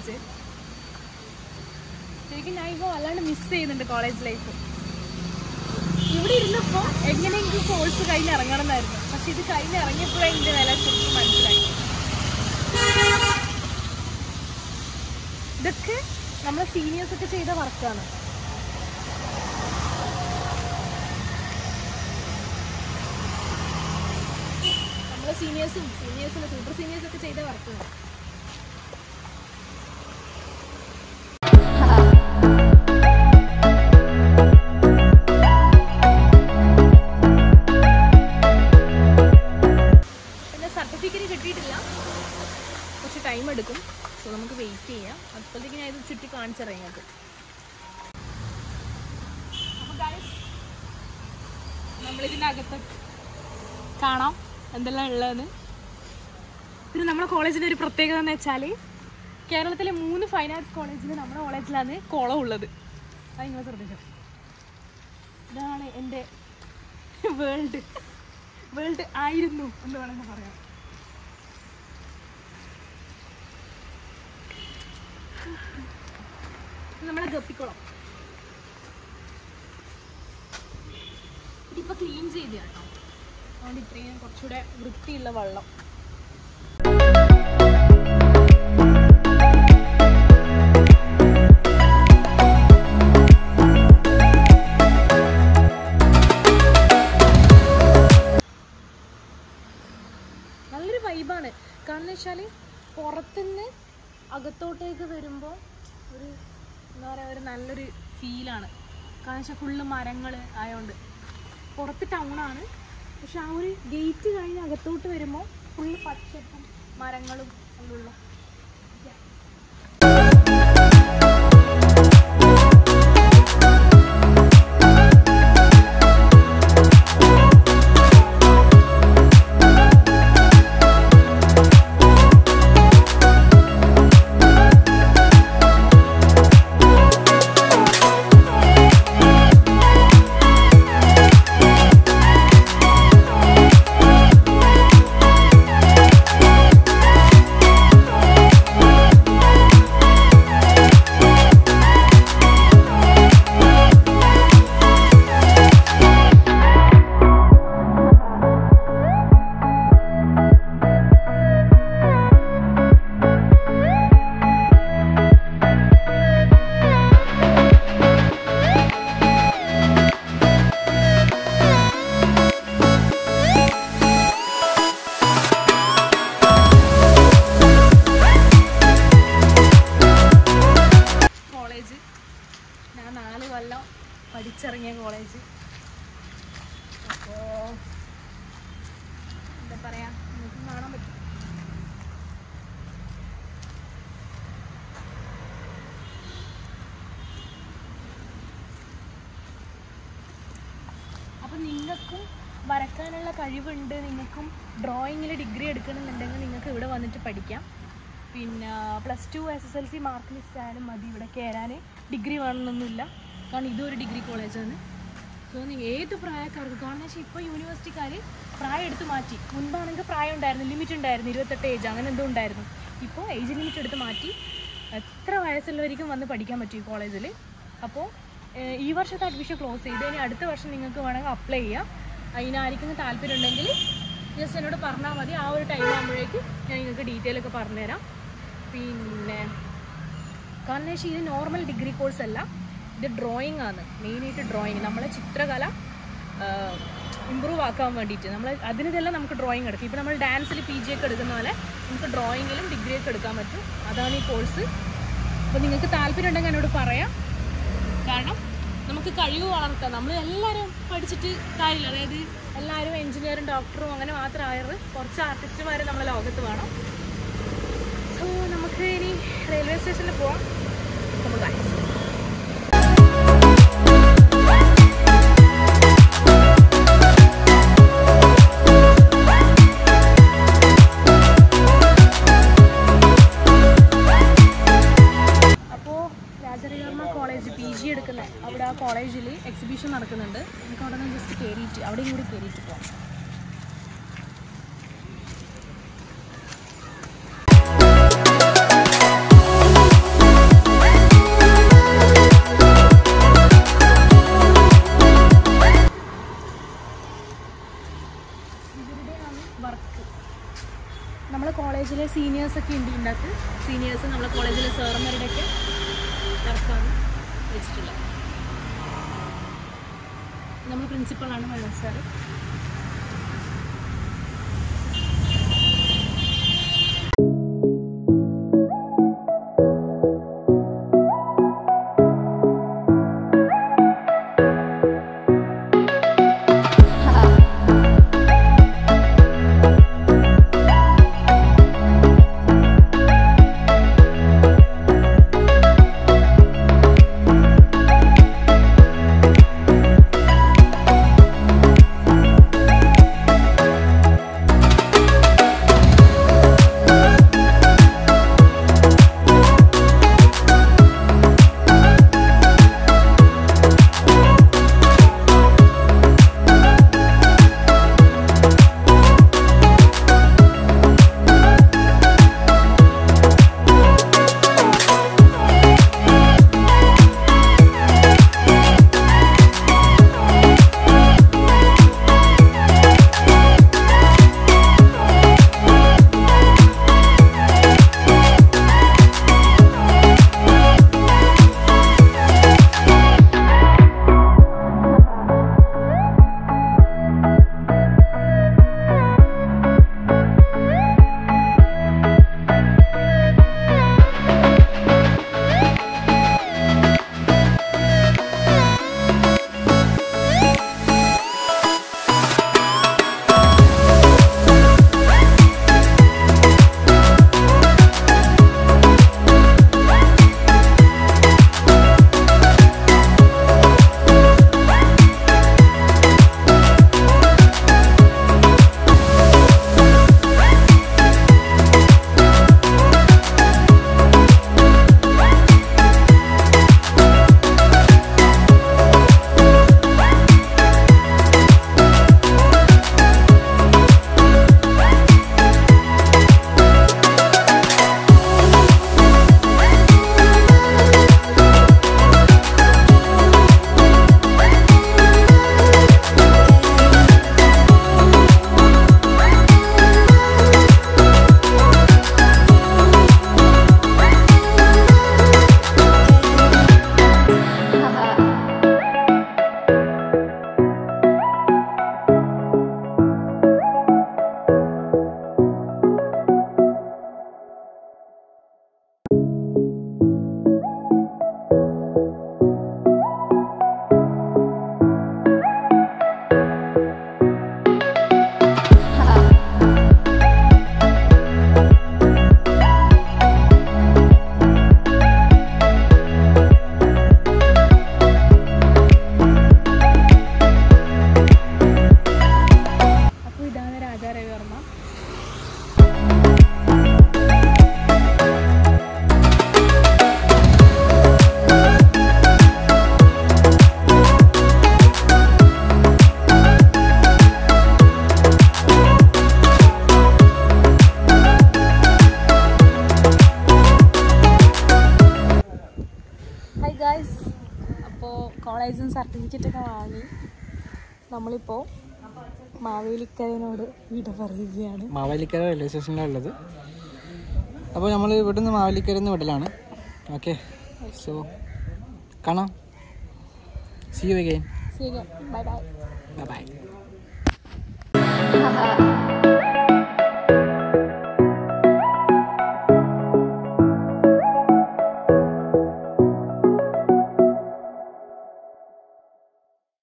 college ശരിക്കും ഞാൻ ഇപ്പോൾ വല്ലാണ്ട് മിസ് ചെയ്യുന്നുണ്ട് കോളേജ് ലൈഫ് ഇവിടെ ഇരുന്നപ്പോൾ എങ്ങനെയെങ്കിലും കോഴ്സ് കഴിഞ്ഞ് ഇറങ്ങണം എന്നായിരുന്നു പക്ഷെ ഇത് കഴിഞ്ഞ് ഇറങ്ങിയപ്പോഴേ ഇതിന്റെ വില ശരിക്കും മനസ്സിലായി ഇതൊക്കെ നമ്മളെ സീനിയേഴ്സ് ഒക്കെ ചെയ്ത വർക്കാണ് നമ്മളെ സീനിയേഴ്സും സീനിയേഴ്സും സൂപ്പർ സീനിയേഴ്സും ഒക്കെ ചെയ്ത വർക്കാണ് പിന്നെ സർട്ടിഫിക്കറ്റ് കിട്ടിയിട്ടില്ല കുറച്ച് ടൈം എടുക്കും സോ നമുക്ക് വെയിറ്റ് ചെയ്യാം അപ്പോഴത്തേക്ക് ഞാൻ ഇത് ചുറ്റി കാണിച്ചറിയാം ഞങ്ങൾക്ക് അപ്പോൾ guys, നമ്മളിതിൻ്റെ അകത്ത് കാണാം എന്തെല്ലാം ഉള്ളതെന്ന് പിന്നെ നമ്മുടെ കോളേജിൻ്റെ ഒരു പ്രത്യേകത എന്ന് വെച്ചാൽ കേരളത്തിലെ മൂന്ന് ഫൈൻ ആർട്സ് കോളേജിൽ നമ്മുടെ കോളേജിലാണ് കുളം ഉള്ളത് അത് നിങ്ങൾ ശ്രദ്ധിച്ചോ ഇതാണ് എൻ്റെ വേൾഡ് വേൾഡ് ആയിരുന്നു എന്ന് വേണമെങ്കിൽ പറയാം ഇത് നമ്മുടെ ഗപ്പിക്കുളം ഇതിപ്പോൾ ക്ലീൻ ചെയ്ത് കേട്ടോ അതുകൊണ്ട് ഇത്രയും കുറച്ചുകൂടെ വൃത്തിയുള്ള വെള്ളം നല്ലൊരു വൈബാണ് കാരണം വെച്ചാൽ പുറത്തുനിന്ന് അകത്തോട്ടേക്ക് വരുമ്പോൾ ഒരു എന്താ പറയുക ഒരു നല്ലൊരു ഫീലാണ് കാരണം വെച്ചാൽ ഫുള്ള് മരങ്ങൾ ആയതുകൊണ്ട് പുറത്ത് ടൗണാണ് പക്ഷെ ആ ഒരു ഗേറ്റ് കഴിഞ്ഞ് അകത്തോട്ട് വരുമ്പോൾ ഫുള്ള് പച്ചപ്പും മരങ്ങളും ഉള്ള കോളേജ് ഞാൻ നാല് കൊല്ലം പഠിച്ചിറങ്ങിയ കോളേജ് അപ്പോൾ എന്താ പറയാ നിങ്ങൾക്ക് കാണാൻ പറ്റും അപ്പം നിങ്ങൾക്കും വരക്കാനുള്ള കഴിവുണ്ട് നിങ്ങൾക്കും ഡ്രോയിങ്ങിൽ ഡിഗ്രി എടുക്കണമെന്നുണ്ടെങ്കിൽ നിങ്ങൾക്ക് ഇവിടെ വന്നിട്ട് പഠിക്കാം പിന്നെ plus two S S L C mark list ആയാലും മതി ഇവിടെ കയറാൻ ഡിഗ്രി വേണമെന്നൊന്നുമില്ല കാരണം ഇതൊരു ഡിഗ്രി കോളേജാണ് സോ നിങ്ങൾ ഏത് പ്രായക്കാർക്ക് കാരണം വെച്ചാൽ ഇപ്പോൾ യൂണിവേഴ്സിറ്റിക്കാർ പ്രായം എടുത്ത് മാറ്റി മുൻപാണെങ്കിൽ പ്രായം ഉണ്ടായിരുന്നു ലിമിറ്റ് ഉണ്ടായിരുന്നു ഇരുപത്തെട്ട് ഏജ് അങ്ങനെ എന്തോ ഉണ്ടായിരുന്നു ഇപ്പോൾ ഏജ് ലിമിറ്റ് എടുത്ത് മാറ്റി എത്ര വയസ്സുള്ളവർക്കും വന്ന് പഠിക്കാൻ പറ്റും ഈ കോളേജിൽ അപ്പോൾ ഏഹ്, ഈ വർഷത്തെ അഡ്മിഷൻ ക്ലോസ് ചെയ്ത് ഇനി അടുത്ത വർഷം നിങ്ങൾക്ക് വേണമെങ്കിൽ അപ്ലൈ ചെയ്യാം അതിനായിരിക്കും താല്പര്യം ഉണ്ടെങ്കിൽ ജസ്റ്റ് എന്നോട് പറഞ്ഞാൽ മതി ആ ഒരു ടൈം ആകുമ്പോഴേക്ക് ഞാൻ നിങ്ങൾക്ക് ഡീറ്റെയിൽ ഒക്കെ പറഞ്ഞുതരാം പിന്നെ കാരണം വെച്ചാൽ ഇത് നോർമൽ ഡിഗ്രി കോഴ്സ് അല്ല ഇത് ഡ്രോയിങ് ആണ് മെയിനായിട്ട് ഡ്രോയിങ് നമ്മളെ ചിത്രകല ഇമ്പ്രൂവ് ആക്കാൻ വേണ്ടിയിട്ട് നമ്മൾ അതിനിതെല്ലാം നമുക്ക് ഡ്രോയിങ് എടുക്കും ഇപ്പോൾ നമ്മൾ ഡാൻസിൽ പി ജി ഒക്കെ എടുക്കുന്ന പോലെ നമുക്ക് ഡ്രോയിങ്ങിലും ഡിഗ്രി ഒക്കെ എടുക്കാൻ പറ്റും അതാണ് ഈ കോഴ്സ് അപ്പോൾ നിങ്ങൾക്ക് താല്പര്യം ഉണ്ടെങ്കിൽ എന്നോട് പറയാം കാരണം നമുക്ക് കഴിവ് വളർത്താം നമ്മൾ എല്ലാവരും പഠിച്ചിട്ട് കാര്യമില്ല അതായത് എല്ലാവരും എഞ്ചിനീയറും ഡോക്ടറും അങ്ങനെ മാത്രം ആയത് കുറച്ച് ആർട്ടിസ്റ്റുമാർ നമ്മളെ ലോകത്ത് വേണം സോ നമുക്ക് ഇനി റെയിൽവേ സ്റ്റേഷനിൽ പോവാം നമുക്ക് അപ്പോൾ രാജരവിവർമ്മ കോളേജ് പി ജി എടുക്കുന്ന അവിടെ ആ കോളേജിൽ എക്സിബിഷൻ നടക്കുന്നുണ്ട് നമുക്ക് അവിടെ നിന്ന് ജസ്റ്റ് കയറിയിട്ട് അവിടെയും കൂടി കയറിയിട്ട് പോകാം കോളേജിലെ സീനിയേഴ്സൊക്കെ ഉണ്ട് ഇതിൻ്റെ അകത്ത് സീനിയേഴ്സ് നമ്മളെ കോളേജിലെ സാറന്മാരുടെയൊക്കെ വർക്കാണ് വെച്ചിട്ടുള്ളത് നമ്മൾ പ്രിൻസിപ്പളാണ് മനോജ് സാറ് അപ്പോൾ ഇതാണ് രാജാ രവിവർമ്മ ഹായ് ഗായ്സ് അപ്പോൾ കോളേജിൽ സർട്ടിഫിക്കറ്റ് ഒക്കെ വാങ്ങി നമ്മളിപ്പോൾ മാവേലിക്കരനോട് വിട പറയുകയാണ് മാവേലിക്കര റെയിൽവേ സ്റ്റേഷനിലാണ് ഉള്ളത് അപ്പോൾ നമ്മൾ ഇവിടുന്ന് മാവേലിക്കര നിന്ന് വിടലാണ് ഓക്കെ സോ കാണാം സി യു അഗൈൻ ശരി ബൈ ബൈ ബൈ ബൈ